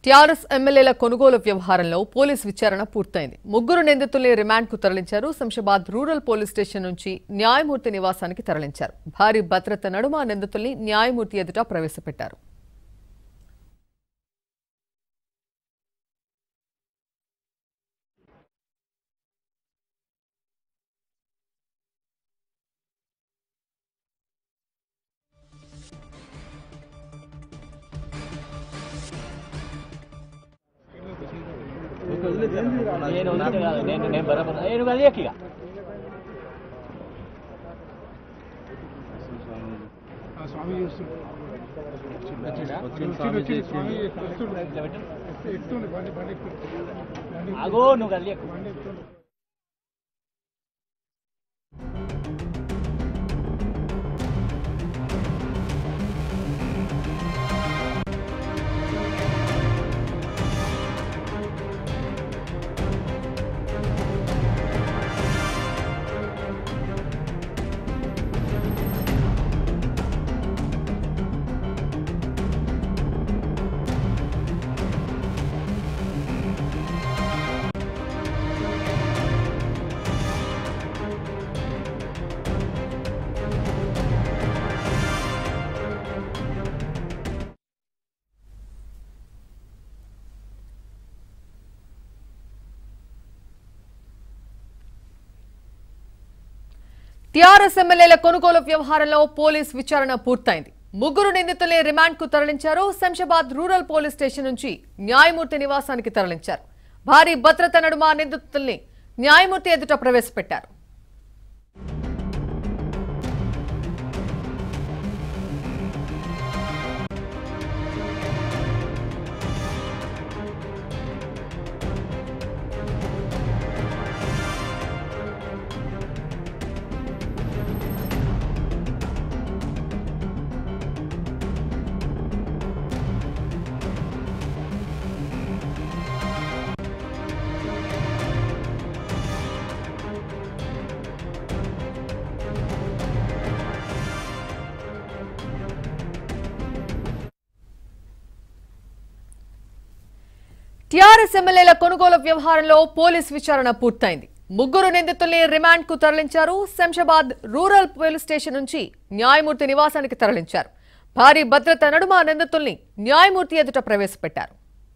TRS ఎమ్మెల్యేల కొనుగోలు వ్యవహారంలో పోలీస్ విచారణ పూర్తయింది ముగ్గురు నిందితుల్ని రిమాండ్కు తరలించారు శంషాబాద్ రూరల్ పోలీస్ స్టేషన్ నుంచి న్యాయమూర్తి నివాసానికి తరలించారు భారీ భద్రత నడుమ నిందితుల్ని న్యాయమూర్తి ఎదుట ప్రవేశపెట్టారు నేను ఉన్నది కాదు నేను నేను బరాబర్ నేను కలియక ఇక ఆ స్వామి చేస్తుండు వచ్చిండా? వచ్చిండు, వచ్చిండు, స్వామి వస్తుండు. ఇట్లా పెట్టు. ఎక్కుతుండు, బండి బండి ఎక్కుతుండు. బండి ఆగో నువ్వు కలియకు బండి ఎక్కుతుండు. టీఆర్ఎస్ ఎమ్మెల్యేల కొనుగోలు వ్యవహారంలో పోలీస్ విచారణ పూర్తయింది ముగ్గురు నిందితుల్ని రిమాండ్కు తరలించారు శంషాబాద్ రూరల్ పోలీస్ స్టేషన్ నుంచి న్యాయమూర్తి నివాసానికి తరలించారు భారీ భద్రత నడుమ నిందితుల్ని న్యాయమూర్తి ఎదుట ప్రవేశపెట్టారు టీఆర్ఎస్ ఎమ్మెల్యేల కొనుగోలు వ్యవహారంలో పోలీస్ విచారణ పూర్తయింది ముగ్గురు నిందితుల్ని రిమాండ్కు తరలించారు శంషాబాద్ రూరల్ పోలీస్ స్టేషన్ నుంచి న్యాయమూర్తి నివాసానికి తరలించారు భారీ భద్రత నడుమ నిందితుల్ని న్యాయమూర్తి ఎదుట ప్రవేశపెట్టారు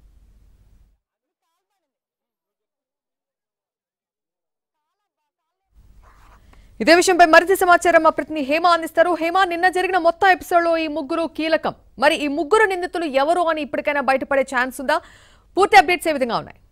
ఇదే విషయంపై మరింత సమాచారం మా ప్రతినిధి హేమ అందిస్తారు హేమ నిన్న జరిగిన మొత్తం ఎపిసోడ్ లో ఈ ముగ్గురు కీలకం మరి ఈ ముగ్గురు నిందితులు ఎవరు అని ఇప్పటికైనా బయటపడే ఛాన్స్ ఉందా పూర్తి అప్డేట్స్ ఏ విధంగా ఉన్నాయి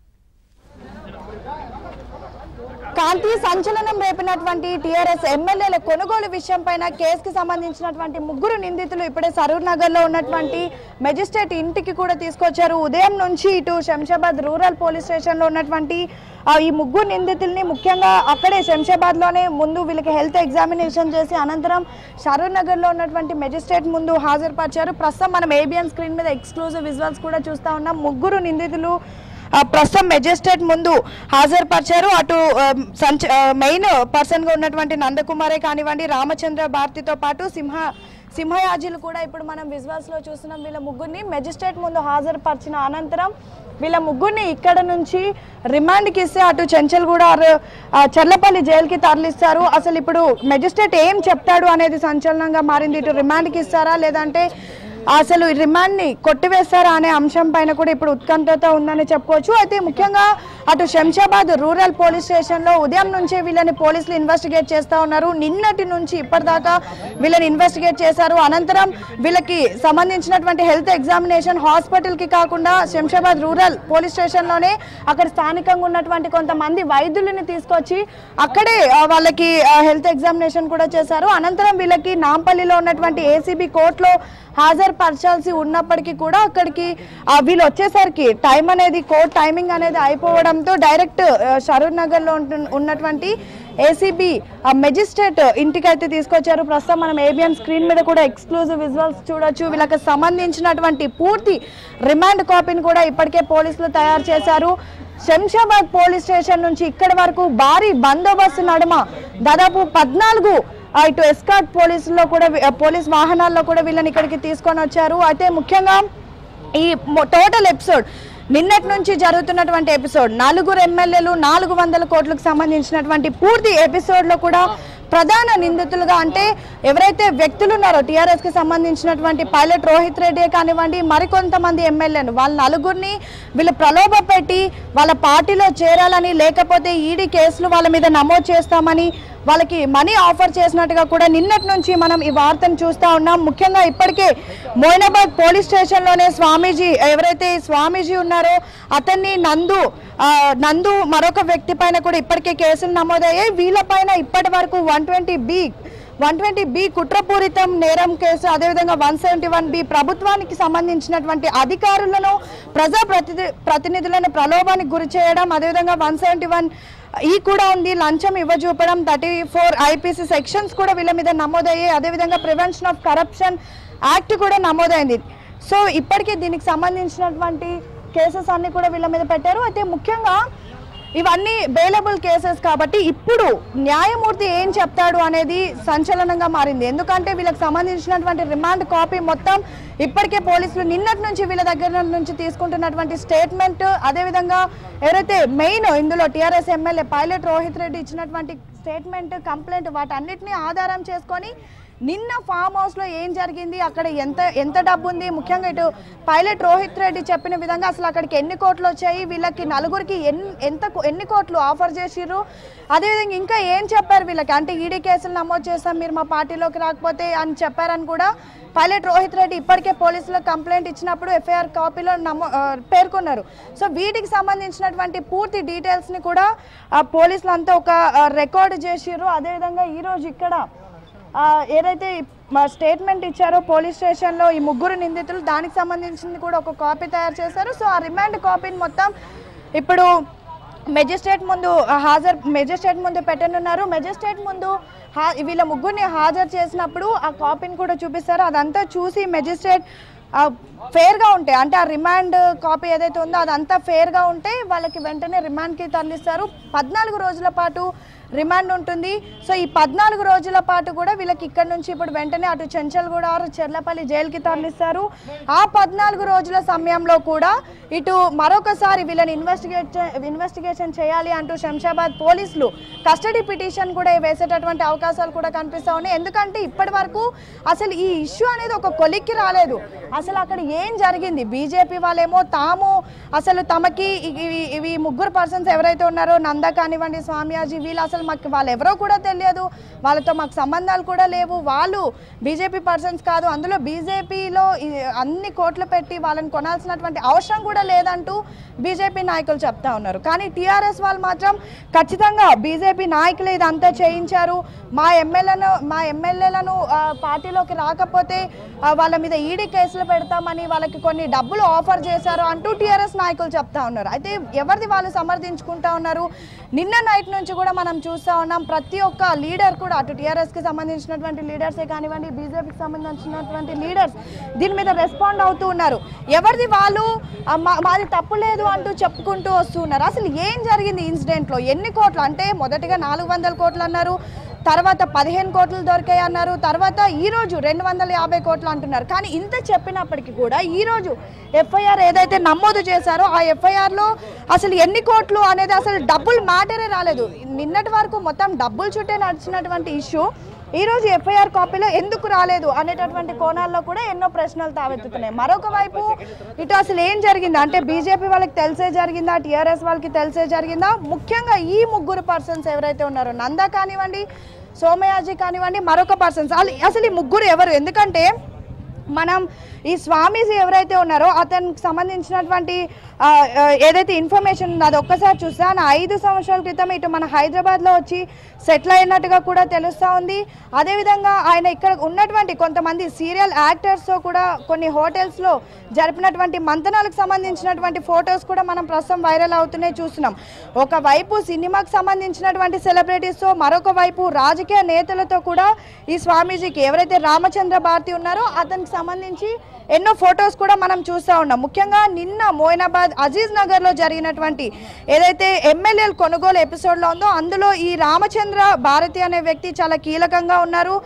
కాంతి సంచలనం రేపినటువంటి టీఆర్ఎస్ ఎమ్మెల్యేల కొనుగోలు విషయం పైన కేసుకి సంబంధించినటువంటి ముగ్గురు నిందితులు ఇప్పుడే సరూర్ నగర్ లో ఉన్నటువంటి మెజిస్ట్రేట్ ఇంటికి కూడా తీసుకొచ్చారు ఉదయం నుంచి ఇటు శంషాబాద్ రూరల్ పోలీస్ స్టేషన్ లో ఉన్నటువంటి ఆ, ఈ ముగ్గురు నిందితుల్ని ముఖ్యంగా అక్కడే శంషాబాద్ లోనే ముందు వీళ్ళకి హెల్త్ ఎగ్జామినేషన్ చేసి అనంతరం సరూర్ నగర్ లో ఉన్నటువంటి మెజిస్ట్రేట్ ముందు హాజరుపరిచారు ప్రస్తుతం మనం ఏబిఎన్ స్క్రీన్ మీద ఎక్స్క్లూజివ్ విజువల్స్ కూడా చూస్తా ఉన్నాం ముగ్గురు నిందితులు ఆ, ప్రస్తుతం మెజిస్ట్రేట్ ముందు హాజరుపరిచారు అటు ఆ, సంచ ఆ, మెయిన్ పర్సన్ గా ఉన్నటువంటి నందకుమారే కానివ్వండి రామచంద్ర భారతితో పాటు సింహ సింహయాజులు కూడా ఇప్పుడు మనం విజువల్స్ లో చూస్తున్నాం వీళ్ళ ముగ్గురిని మెజిస్ట్రేట్ ముందు హాజరుపరిచిన అనంతరం వీళ్ళ ముగ్గురిని ఇక్కడ నుంచి రిమాండ్కి ఇస్తే అటు చెంచల్గూడ ఆర్- ఆ, చర్లపల్లి జైలుకి తరలిస్తారు అసలు ఇప్పుడు మెజిస్ట్రేట్ ఏం చెప్తాడు అనేది సంచలనంగా మారింది ఇటు రిమాండ్కి ఇస్తారా లేదంటే అసలు ఈ రిమాండ్ని కొట్టివేస్తారా అనే అంశం పైన కూడా ఇప్పుడు ఉత్కంఠత ఉందని చెప్పుకోవచ్చు అయితే ముఖ్యంగా అటు శంషాబాద్ రూరల్ పోలీస్ స్టేషన్లో ఉదయం నుంచే వీళ్ళని పోలీసులు ఇన్వెస్టిగేట్ చేస్తూ ఉన్నారు నిన్నటి నుంచి ఇప్పటిదాకా వీళ్ళని ఇన్వెస్టిగేట్ చేశారు అనంతరం వీళ్ళకి సంబంధించినటువంటి హెల్త్ ఎగ్జామినేషన్ హాస్పిటల్కి కాకుండా శంషాబాద్ రూరల్ పోలీస్ స్టేషన్లోనే అక్కడ స్థానికంగా ఉన్నటువంటి కొంతమంది వైద్యులని తీసుకొచ్చి అక్కడే ఆ, వాళ్ళకి హెల్త్ ఎగ్జామినేషన్ కూడా చేశారు అనంతరం వీళ్ళకి నాంపల్లిలో ఉన్నటువంటి ఏసీబీ కోర్టులో హాజరుపరచాల్సి ఉన్నప్పటికీ కూడా అక్కడికి ఆ, వీళ్ళు వచ్చేసరికి టైం అనేది కోర్ట్ టైమింగ్ అనేది అయిపోవడంతో డైరెక్ట్ షరూర్ నగర్లో ఉంటు- ఉన్నటువంటి ఏసీబీ మెజిస్ట్రేట్ ఇంటికి అయితే తీసుకొచ్చారు ప్రస్తుతం మనం ఏబిఎన్ స్క్రీన్ మీద కూడా ఎక్స్క్లూజివ్ విజువల్స్ చూడొచ్చు వీళ్ళకి సంబంధించినటువంటి పూర్తి రిమాండ్ కాపీని కూడా ఇప్పటికే పోలీసులు తయారు చేశారు శంషాబాద్ పోలీస్ స్టేషన్ నుంచి ఇక్కడి వరకు భారీ బందోబస్తు నడుమ దాదాపు పద్నాలుగు ఆ, ఇటు ఎస్కాట్ పోలీసుల్లో కూడా వి- ఆ, పోలీస్ వాహనాల్లో కూడా వీళ్ళని ఇక్కడికి తీసుకొని వచ్చారు అయితే ముఖ్యంగా ఈ టోటల్ ఎపిసోడ్ నిన్నటి నుంచి జరుగుతున్నటువంటి ఎపిసోడ్ నలుగురు ఎమ్మెల్యేలు నాలుగు వందల కోట్లకు సంబంధించినటువంటి పూర్తి ఎపిసోడ్లో కూడా ప్రధాన నిందితులుగా అంటే ఎవరైతే వ్యక్తులు ఉన్నారో టీఆర్ఎస్ కి సంబంధించినటువంటి పైలట్ రోహిత్ రెడ్డి కానివ్వండి మరికొంతమంది ఎమ్మెల్యేలు వాళ్ళ నలుగురిని వీళ్ళు ప్రలోభ పెట్టి వాళ్ళ పార్టీలో చేరాలని లేకపోతే ఈడీ కేసులు వాళ్ళ మీద నమోదు చేస్తామని వాళ్ళకి మనీ ఆఫర్ చేసినట్టుగా కూడా నిన్నటి నుంచి మనం ఈ వార్తను చూస్తూ ఉన్నాం ముఖ్యంగా ఇప్పటికే మోయినాబాద్ పోలీస్ స్టేషన్లోనే స్వామీజీ ఎవరైతే ఈ స్వామీజీ ఉన్నారో అతన్ని నందు ఆ, నందు మరొక వ్యక్తి పైన కూడా ఇప్పటికే కేసులు నమోదయ్యాయి వీళ్ళపైన ఇప్పటి వరకు one twenty B one twenty B కుట్రపూరితం నేరం కేసు అదేవిధంగా వన్ సెవెంటీ వన్ బి ప్రభుత్వానికి సంబంధించినటువంటి అధికారులను ప్రజా ప్రతినిధి ప్రతినిధులను ప్రలోభానికి గురి చేయడం అదేవిధంగా వన్ సెవెంటీ వన్ ఈ కూడా ఉంది లంచం ఇవ్వజూపడం థర్టీ ఫోర్ ఐపీసీ సెక్షన్స్ కూడా వీళ్ళ మీద నమోదయ్యాయి అదేవిధంగా ప్రివెన్షన్ ఆఫ్ కరప్షన్ యాక్ట్ కూడా నమోదైంది సో ఇప్పటికే దీనికి సంబంధించినటువంటి కేసెస్ అన్ని కూడా వీళ్ళ మీద పెట్టారు అయితే ముఖ్యంగా ఇవన్నీ బెయిలబుల్ కేసెస్ కాబట్టి ఇప్పుడు న్యాయమూర్తి ఏం చెప్తాడు అనేది సంచలనంగా మారింది ఎందుకంటే వీళ్ళకి సంబంధించినటువంటి రిమాండ్ కాపీ మొత్తం ఇప్పటికే పోలీసులు నిన్నటి నుంచి వీళ్ళ దగ్గర నుంచి తీసుకుంటున్నటువంటి స్టేట్మెంట్ అదేవిధంగా ఎవరైతే మెయిన్ ఇందులో TRS MLA pilot Rohit Reddy ఇచ్చినటువంటి స్టేట్మెంట్ కంప్లైంట్ వాటన్నిటిని ఆధారం చేసుకొని నిన్న ఫామ్ హౌస్ లో ఏం జరిగింది అక్కడ ఎంత ఎంత డబ్బు ఉంది ముఖ్యంగా ఇటు పైలట్ రోహిత్ రెడ్డి చెప్పిన విధంగా అసలు అక్కడికి ఎన్ని కోట్లు వచ్చాయి వీళ్ళకి నలుగురికి ఎన్ ఎంత కో- ఎన్ని కోట్లు ఆఫర్ చేసిర్రు అదేవిధంగా ఇంకా ఏం చెప్పారు వీళ్ళకి అంటే ఈడీ కేసులు నమోదు చేస్తాం మీరు మా పార్టీలోకి రాకపోతే అని చెప్పారని కూడా పైలట్ రోహిత్ రెడ్డి ఇప్పటికే పోలీసులకు కంప్లైంట్ ఇచ్చినప్పుడు ఎఫ్ఐఆర్ కాపీలో నమో ఆ, పేర్కొన్నారు సో వీటికి సంబంధించినటువంటి పూర్తి డీటెయిల్స్ని కూడా ఆ పోలీసులు అంతా ఒక రికార్డు చేసిర్రు అదేవిధంగా ఈరోజు ఇక్కడ ఆ, ఏదైతే మా స్టేట్మెంట్ ఇచ్చారో పోలీస్ స్టేషన్లో ఈ ముగ్గురు నిందితులు దానికి సంబంధించింది కూడా ఒక కాపీ తయారు చేశారు సో ఆ రిమాండ్ కాపీని మొత్తం ఇప్పుడు మెజిస్ట్రేట్ ముందు హాజరు మెజిస్ట్రేట్ ముందు పెట్టనున్నారు మెజిస్ట్రేట్ ముందు హా వీళ్ళ ముగ్గురిని హాజరు చేసినప్పుడు ఆ కాపీని కూడా చూపిస్తారు అదంతా చూసి మెజిస్ట్రేట్ ఫేర్గా ఉంటే అంటే ఆ రిమాండ్ కాపీ ఏదైతే ఉందో అదంతా ఫేర్గా ఉంటే వాళ్ళకి వెంటనే రిమాండ్కి తరలిస్తారు పద్నాలుగు రోజుల పాటు రిమాండ్ ఉంటుంది సో ఈ పద్నాలుగు రోజుల పాటు కూడా వీళ్ళకి ఇక్కడ నుంచి ఇప్పుడు వెంటనే అటు చెంచల్గూడ ఆరు చెర్లపల్లి జైలుకి తరలిస్తారు ఆ పద్నాలుగు రోజుల సమయంలో కూడా ఇటు మరొకసారి వీళ్ళని ఇన్వెస్టిగేట్ ఇన్వెస్టిగేషన్ చేయాలి అంటూ శంషాబాద్ పోలీసులు కస్టడీ పిటిషన్ కూడా వేసేటటువంటి అవకాశాలు కూడా కనిపిస్తా ఉన్నాయి ఎందుకంటే ఇప్పటి వరకు అసలు ఈ ఇష్యూ అనేది ఒక కొలిక్కి రాలేదు అసలు అక్కడ ఏం జరిగింది బీజేపీ వాళ్ళేమో తాము అసలు తమకి ఇ- ఇవి- ఇవి ముగ్గురు పర్సన్స్ ఎవరైతే ఉన్నారో నంద కానివ్వండి స్వామియాజీ వీళ్ళు అసలు మాకు వాళ్ళు ఎవరో కూడా తెలియదు వాళ్ళతో మాకు సంబంధాలు కూడా లేవు వాళ్ళు బీజేపీ పర్సన్స్ కాదు అందులో బీజేపీలో అన్ని కోట్లు పెట్టి వాళ్ళని కొనాల్సినటువంటి అవసరం కూడా లేదంటూ బీజేపీ నాయకులు చెప్తా ఉన్నారు కానీ టీఆర్ఎస్ వాళ్ళు మాత్రం ఖచ్చితంగా బీజేపీ నాయకులు ఇదంతా చేయించారు మా ఎమ్మెల్యేలను మా ఎమ్మెల్యేలను ఆ, పార్టీలోకి రాకపోతే ఆ, వాళ్ళ మీద ఈడీ కేసులు పెడతామని వాళ్ళకి కొన్ని డబ్బులు ఆఫర్ చేశారు అంటూ టీఆర్ఎస్ నాయకులు చెప్తా ఉన్నారు అయితే ఎవరిది వాళ్ళు సమర్థించుకుంటా ఉన్నారు నిన్న నైట్ నుంచి కూడా మనం చూస్తూ ఉన్నాం ప్రతి ఒక్క లీడర్ కూడా అటు టీఆర్ఎస్కి సంబంధించినటువంటి లీడర్సే కానివ్వండి బీజేపీకి సంబంధించినటువంటి లీడర్స్ దీని మీద రెస్పాండ్ అవుతూ ఉన్నారు ఎవరిది వాళ్ళు ఆ, మా- మాది తప్పు లేదు అంటూ చెప్పుకుంటూ వస్తూ ఉన్నారు అసలు ఏం జరిగింది ఇన్సిడెంట్లో ఎన్ని కోట్లు అంటే మొదటిగా నాలుగు వందల కోట్లు అన్నారు తర్వాత పదిహేను కోట్లు దొరికాయి అన్నారు తర్వాత ఈ రోజు రెండు వందల యాభై కోట్లు అంటున్నారు కానీ ఇంత చెప్పినప్పటికీ కూడా ఈ రోజు ఎఫ్ఐఆర్ ఏదైతే నమోదు చేశారో ఆ ఎఫ్ఐఆర్లో అసలు ఎన్ని కోట్లు అనేది అసలు డబ్బులు మ్యాటరే రాలేదు నిన్నటి వరకు మొత్తం డబ్బులు చుట్టే నడిచినటువంటి ఇష్యూ ఈ రోజు ఎఫ్ఐఆర్ కాపీలో ఎందుకు రాలేదు అనేటటువంటి కోణాల్లో కూడా ఎన్నో ప్రశ్నలు తావెత్తుతున్నాయి మరొక వైపు ఇటు అసలు ఏం జరిగిందా అంటే బీజేపీ వాళ్ళకి తెలిసే జరిగిందా టీఆర్ఎస్ వాళ్ళకి తెలిసే జరిగిందా ముఖ్యంగా ఈ ముగ్గురు పర్సన్స్ ఎవరైతే ఉన్నారో నందా కానివ్వండి సోమయాజీ కానివ్వండి మరొక పర్సన్స్ అసలు ఈ ముగ్గురు ఎవరు ఎందుకంటే మనం ఈ స్వామీజీ ఎవరైతే ఉన్నారో అతనికి సంబంధించినటువంటి ఆ, ఆ, ఏదైతే ఇన్ఫర్మేషన్ ఉందో అది ఒక్కసారి చూస్తే ఆయన ఐదు సంవత్సరాల క్రితం ఇటు మన హైదరాబాద్లో వచ్చి సెటిల్ అయినట్టుగా కూడా తెలుస్తూ ఉంది అదేవిధంగా ఆయన ఇక్కడ ఉన్నటువంటి కొంతమంది సీరియల్ యాక్టర్స్తో కూడా కొన్ని హోటల్స్లో జరిపినటువంటి మంతనాలకు సంబంధించినటువంటి ఫొటోస్ కూడా మనం ప్రస్తుతం వైరల్ అవుతున్నాయి చూస్తున్నాం ఒకవైపు సినిమాకు సంబంధించినటువంటి సెలబ్రిటీస్తో మరొక వైపు రాజకీయ నేతలతో కూడా ఈ స్వామీజీకి ఎవరైతే రామచంద్ర భారతి ఉన్నారో అతనికి సంబంధించి ఎన్నో ఫొటోస్ కూడా మనం చూస్తూ ఉన్నాం ముఖ్యంగా నిన్న మోయినాబాద్ అజీజ్ నగర్లో జరిగినటువంటి ఏదైతే ఎమ్మెల్యేల కొనుగోలు ఎపిసోడ్లో ఉందో అందులో ఈ రామచంద్ర భారతి అనే వ్యక్తి చాలా కీలకంగా ఉన్నారు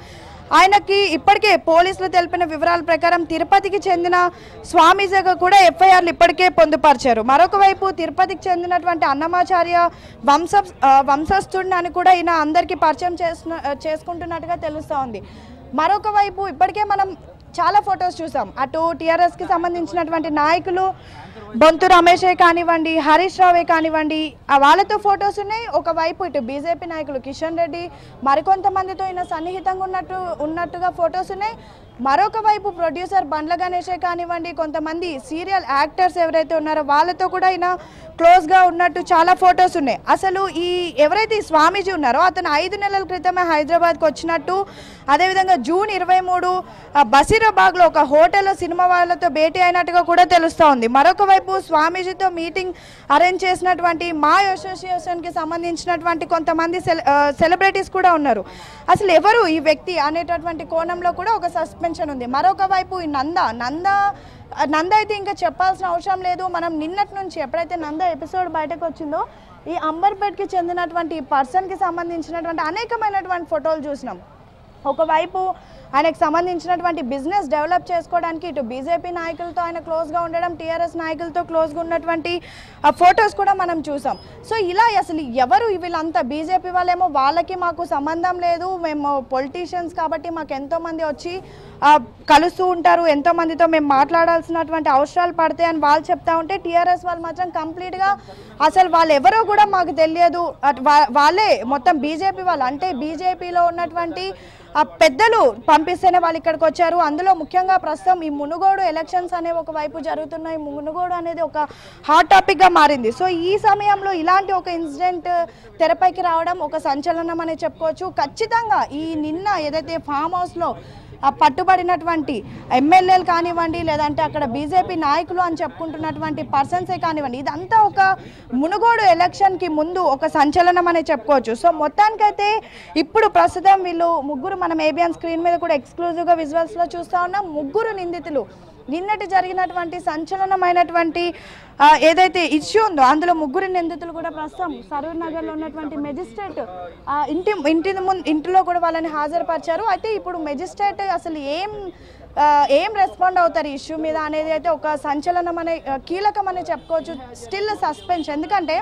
ఆయనకి ఇప్పటికే పోలీసులు తెలిపిన వివరాల ప్రకారం తిరుపతికి చెందిన స్వామీజీగా కూడా ఎఫ్ఐఆర్లు ఇప్పటికే పొందుపరిచారు మరొక వైపు తిరుపతికి చెందినటువంటి అన్నమాచార్య వంశ ఆ, వంశస్థుడిని అని కూడా ఈయన అందరికీ పరిచయం చేసిన చేసుకుంటున్నట్టుగా తెలుస్తూ ఉంది మరొక వైపు ఇప్పటికే మనం చాలా ఫొటోస్ చూసాం అటు టీఆర్ఎస్కి సంబంధించినటువంటి నాయకులు బొంతు రమేషే కానివ్వండి హరీష్ రావే కానివ్వండి ఆ వాళ్ళతో ఫొటోస్ ఉన్నాయి ఒకవైపు ఇటు బీజేపీ నాయకులు కిషన్ రెడ్డి మరికొంతమందితో ఈయన సన్నిహితంగా ఉన్నట్టు ఉన్నట్టుగా ఫొటోస్ ఉన్నాయి మరొక వైపు ప్రొడ్యూసర్ బండ్ల గణేషే కానివ్వండి కొంతమంది సీరియల్ యాక్టర్స్ ఎవరైతే ఉన్నారో వాళ్ళతో కూడా ఈయన క్లోజ్గా ఉన్నట్టు చాలా ఫొటోస్ ఉన్నాయి అసలు ఈ ఎవరైతే ఈ స్వామీజీ ఉన్నారో అతను ఐదు నెలల క్రితమే హైదరాబాద్కి వచ్చినట్టు అదేవిధంగా జూన్ ఇరవై మూడు బసీరాబాగ్లో ఒక హోటల్లో సినిమా వాళ్ళతో భేటీ అయినట్టుగా కూడా తెలుస్తూ ఉంది మరొక వైపు స్వామీజీతో మీటింగ్ అరేంజ్ చేసినటువంటి మా అసోసియేషన్కి సంబంధించినటువంటి కొంతమంది సెల సెలబ్రిటీస్ కూడా ఉన్నారు అసలు ఎవరు ఈ వ్యక్తి అనేటటువంటి కోణంలో కూడా ఒక సస్పెన్షన్ ఉంది మరొక వైపు ఈ నంద నంద నంద అయితే ఇంకా చెప్పాల్సిన అవసరం లేదు మనం నిన్నటి నుంచి ఎప్పుడైతే నంద ఎపిసోడ్ బయటకు వచ్చిందో ఈ అంబర్పేట్కి చెందినటువంటి పర్సన్కి సంబంధించినటువంటి అనేకమైనటువంటి ఫోటోలు చూసినాం ఒకవైపు ఆయనకు సంబంధించినటువంటి బిజినెస్ డెవలప్ చేసుకోవడానికి ఇటు బీజేపీ నాయకులతో ఆయన క్లోజ్గా ఉండడం టీఆర్ఎస్ నాయకులతో క్లోజ్గా ఉన్నటువంటి ఆ ఫొటోస్ కూడా మనం చూసాం సో ఇలా అసలు ఎవరు వీళ్ళంతా బీజేపీ వాళ్ళేమో వాళ్ళకి మాకు సంబంధం లేదు మేము పొలిటీషియన్స్ కాబట్టి మాకు ఎంతోమంది వచ్చి ఆ, కలుస్తూ ఉంటారు ఎంతో మందితో మేము మాట్లాడాల్సినటువంటి అవసరాలు పడతాయి అని వాళ్ళు చెప్తా ఉంటే టీఆర్ఎస్ వాళ్ళు మాత్రం కంప్లీట్గా అసలు వాళ్ళు ఎవరో కూడా మాకు తెలియదు అట్ వా- వాళ్ళే మొత్తం బీజేపీ వాళ్ళు అంటే బీజేపీలో ఉన్నటువంటి ఆ పెద్దలు పంపిస్తేనే వాళ్ళు ఇక్కడికి వచ్చారు అందులో ముఖ్యంగా ప్రస్తుతం ఈ మునుగోడు ఎలక్షన్స్ అనేవి ఒక వైపు జరుగుతున్నాయి మునుగోడు అనేది ఒక హాట్ టాపిక్గా మారింది సో ఈ సమయంలో ఇలాంటి ఒక ఇన్సిడెంట్ తెరపైకి రావడం ఒక సంచలనం అనే చెప్పుకోవచ్చు ఖచ్చితంగా ఈ నిన్న ఏదైతే ఫామ్ హౌస్లో ఆ పట్టుబడినటువంటి ఎమ్మెల్యేలు కానివ్వండి లేదంటే అక్కడ బీజేపీ నాయకులు అని చెప్పుకుంటున్నటువంటి పర్సన్సే కానివ్వండి ఇదంతా ఒక మునుగోడు ఎలక్షన్కి ముందు ఒక సంచలనం అనే చెప్పుకోవచ్చు సో మొత్తానికైతే ఇప్పుడు ప్రస్తుతం వీళ్ళు ముగ్గురు మనం ఏబిఎన్ స్క్రీన్ మీద కూడా ఎక్స్క్లూజివ్గా విజువల్స్లో చూస్తూ ఉన్నాం ముగ్గురు నిందితులు నిన్నటి జరిగినటువంటి సంచలనమైనటువంటి ఆ, ఏదైతే ఇష్యూ ఉందో అందులో ముగ్గురు నిందితులు కూడా ప్రస్తుతం సరూర్ నగర్లో ఉన్నటువంటి మెజిస్ట్రేట్ ఆ, ఇంటి ఇంటి ముందు ఇంటిలో కూడా వాళ్ళని హాజరుపరిచారు అయితే ఇప్పుడు మెజిస్ట్రేట్ అసలు ఏం ఆ, ఏం రెస్పాండ్ అవుతారు ఈ ఇష్యూ మీద అనేది అయితే ఒక సంచలనం అనే ఆ, కీలకం అనే చెప్పుకోవచ్చు స్టిల్ సస్పెన్స్ ఎందుకంటే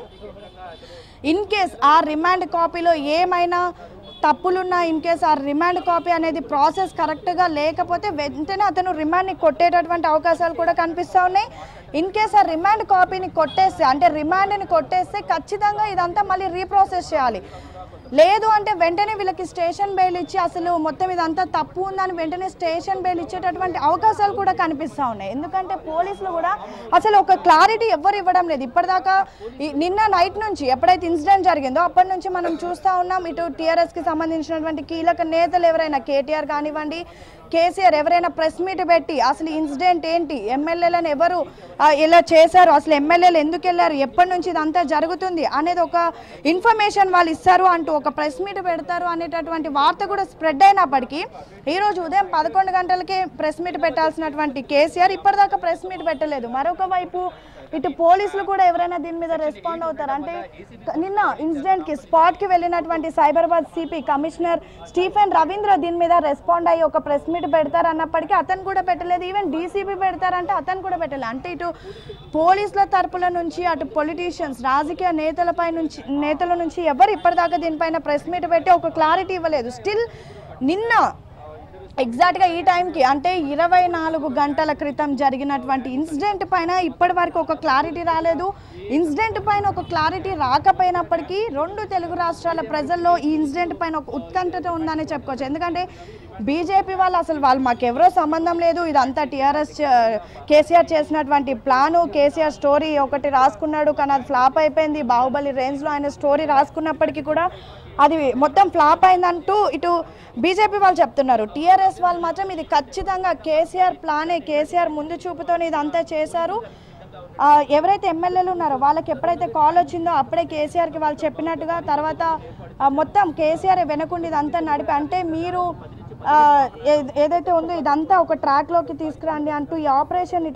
ఇన్ కేస్ ఆ రిమాండ్ కాపీలో ఏమైనా తప్పులున్నా ఇన్ కేస్ ఆ రిమాండ్ కాపీ అనేది ప్రాసెస్ కరెక్ట్గా లేకపోతే వెంటనే అతను రిమాండ్ని కొట్టేటటువంటి అవకాశాలు కూడా కనిపిస్తూ ఉన్నాయి ఇన్ కేస్ ఆ రిమాండ్ కాపీని కొట్టేస్తే అంటే రిమాండ్ని కొట్టేస్తే ఖచ్చితంగా ఇదంతా మళ్ళీ రీప్రాసెస్ చేయాలి లేదు అంటే వెంటనే వీళ్ళకి స్టేషన్ బెయిల్ ఇచ్చి అసలు మొత్తం ఇదంతా తప్పు ఉందని వెంటనే స్టేషన్ బెయిల్ ఇచ్చేటటువంటి అవకాశాలు కూడా కనిపిస్తూ ఉన్నాయి ఎందుకంటే పోలీసులు కూడా అసలు ఒక క్లారిటీ ఎవ్వరు ఇవ్వడం లేదు ఇప్పటిదాకా ఈ- నిన్న నైట్ నుంచి ఎప్పుడైతే ఇన్సిడెంట్ జరిగిందో అప్పటి నుంచి మనం చూస్తూ ఉన్నాం ఇటు టీఆర్ఎస్కి సంబంధించినటువంటి కీలక నేతలు ఎవరైనా కేటీఆర్ కానివ్వండి కేసీఆర్ ఎవరైనా ప్రెస్ మీట్ పెట్టి అసలు ఇన్సిడెంట్ ఏంటి ఎమ్మెల్యేలను ఎవరు ఆ, ఇలా చేశారు అసలు ఎమ్మెల్యేలు ఎందుకు వెళ్ళారు ఎప్పటి నుంచి ఇదంతా జరుగుతుంది అనేది ఒక ఇన్ఫర్మేషన్ వాళ్ళు ఇస్తారు అంటూ ఒక ప్రెస్ మీట్ పెడతారు అనేటటువంటి వార్త కూడా స్ప్రెడ్ అయినప్పటికీ ఈరోజు ఉదయం పదకొండు గంటలకే ప్రెస్ మీట్ పెట్టాల్సినటువంటి కేసీఆర్ ఇప్పటిదాకా ప్రెస్ మీట్ పెట్టలేదు మరొక వైపు ఇటు పోలీసులు కూడా ఎవరైనా దీని మీద రెస్పాండ్ అవుతారు అంటే క- నిన్న ఇన్సిడెంట్ కి స్పాట్ కి వెళ్ళినటువంటి Cyberabad CP commissioner Stephen Ravindra దీని మీద రెస్పాండ్ అయ్యి ఒక ప్రెస్ మీట్ పెడతారు అన్నప్పటికీ అతను కూడా పెట్టలేదు ఈవెన్ డీసీపీ పెడతారంటే అతను కూడా పెట్టలేదు అంటే ఇటు పోలీసుల తరపుల నుంచి అటు పొలిటీషియన్స్ రాజకీయ నేతలపై నుంచి నేతల నుంచి ఎవరు ఇప్పటిదాకా దీనిపైన ప్రెస్ మీట్ పెట్టి ఒక క్లారిటీ ఇవ్వలేదు స్టిల్ నిన్న ఎగ్జాక్ట్గా ఈ టైంకి అంటే ఇరవై నాలుగు గంటల క్రితం జరిగినటువంటి ఇన్సిడెంట్ పైన ఇప్పటి వరకు ఒక క్లారిటీ రాలేదు ఇన్సిడెంట్ పైన ఒక క్లారిటీ రాకపోయినప్పటికీ రెండు తెలుగు రాష్ట్రాల ప్రజల్లో ఈ ఇన్సిడెంట్ పైన ఒక ఉత్కంఠత ఉందని చెప్పుకోవచ్చు ఎందుకంటే బీజేపీ వాళ్ళు అసలు వాళ్ళు మాకెవరో సంబంధం లేదు ఇదంతా టీఆర్ఎస్ కేసీఆర్ చేసినటువంటి ప్లాను కేసీఆర్ స్టోరీ ఒకటి రాసుకున్నాడు కానీ అది ఫ్లాప్ అయిపోయింది బాహుబలి రేంజ్లో ఆయన స్టోరీ రాసుకున్నప్పటికీ కూడా అది మొత్తం ఫ్లాప్ అయిందంటూ ఇటు బీజేపీ వాళ్ళు చెప్తున్నారు టీఆర్ఎస్ వాళ్ళు మాత్రం ఇది ఖచ్చితంగా కేసీఆర్ ప్లానే కేసీఆర్ ముందు చూపుతోనే ఇదంతా చేశారు ఆ, ఎవరైతే ఎమ్మెల్యేలు ఉన్నారో వాళ్ళకి ఎప్పుడైతే కాల్ వచ్చిందో అప్పుడే కేసీఆర్కి వాళ్ళు చెప్పినట్టుగా తర్వాత ఆ, మొత్తం కేసీఆర్ వెనకుండి ఇదంతా నడిపి అంటే మీరు ఆ, ఏ- ఏదైతే ఉందో ఇదంతా ఒక ట్రాక్లోకి తీసుకురండి అంటూ ఈ ఆపరేషన్ ఇటు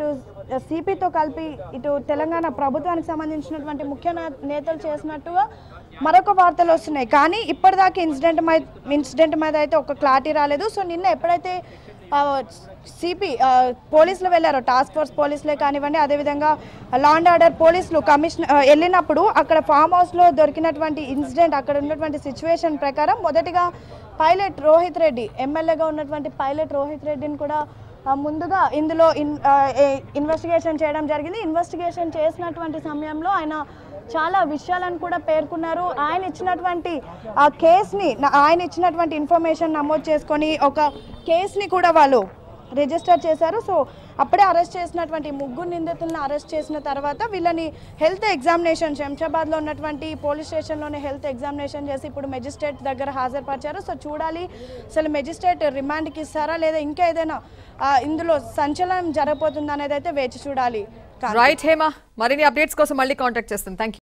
సిపితో కలిపి ఇటు తెలంగాణ ప్రభుత్వానికి సంబంధించినటువంటి ముఖ్య నే- నేతలు చేసినట్టుగా మరొక వార్తలు వస్తున్నాయి కానీ ఇప్పటిదాకా ఇన్సిడెంట్ మీద ఇన్సిడెంట్ మీద అయితే ఒక క్లారిటీ రాలేదు సో నిన్న ఎప్పుడైతే సిపి పోలీసులు వెళ్ళారో టాస్క్ ఫోర్స్ పోలీసులే కానివ్వండి అదేవిధంగా లా అండ్ ఆర్డర్ పోలీసులు కమిషన్ ఆ, వెళ్ళినప్పుడు అక్కడ ఫామ్ హౌస్లో దొరికినటువంటి ఇన్సిడెంట్ అక్కడ ఉన్నటువంటి సిచ్యువేషన్ ప్రకారం మొదటిగా పైలట్ రోహిత్ రెడ్డి ఎమ్మెల్యేగా ఉన్నటువంటి పైలట్ రోహిత్ రెడ్డిని కూడా ఆ, ముందుగా ఇందులో ఇన్ ఇన్వెస్టిగేషన్ చేయడం జరిగింది ఇన్వెస్టిగేషన్ చేసినటువంటి సమయంలో ఆయన చాలా విషయాలను కూడా పేర్కొన్నారు ఆయన ఇచ్చినటువంటి ఆ కేసుని నా- ఆయన ఇచ్చినటువంటి ఇన్ఫర్మేషన్ నమోదు చేసుకొని ఒక కేసుని కూడా వాళ్ళు రిజిస్టర్ చేశారు సో అప్పుడే అరెస్ట్ చేసినటువంటి ముగ్గురు నిందితులను అరెస్ట్ చేసిన తర్వాత వీళ్ళని హెల్త్ ఎగ్జామినేషన్ శంషాబాద్లో ఉన్నటువంటి పోలీస్ స్టేషన్లోనే హెల్త్ ఎగ్జామినేషన్ చేసి ఇప్పుడు మెజిస్ట్రేట్ దగ్గర హాజరుపరిచారు సో చూడాలి అసలు మెజిస్ట్రేట్ రిమాండ్కి ఇస్తారా లేదా ఇంకా ఏదైనా ఆ, ఇందులో సంచలనం జరగబోతుందా అనేది అయితే వేచి చూడాలి రైట్ హేమ మరిన్ని అప్డేట్స్ కోసం మళ్ళీ కాంటాక్ట్ చేస్తాను థ్యాంక్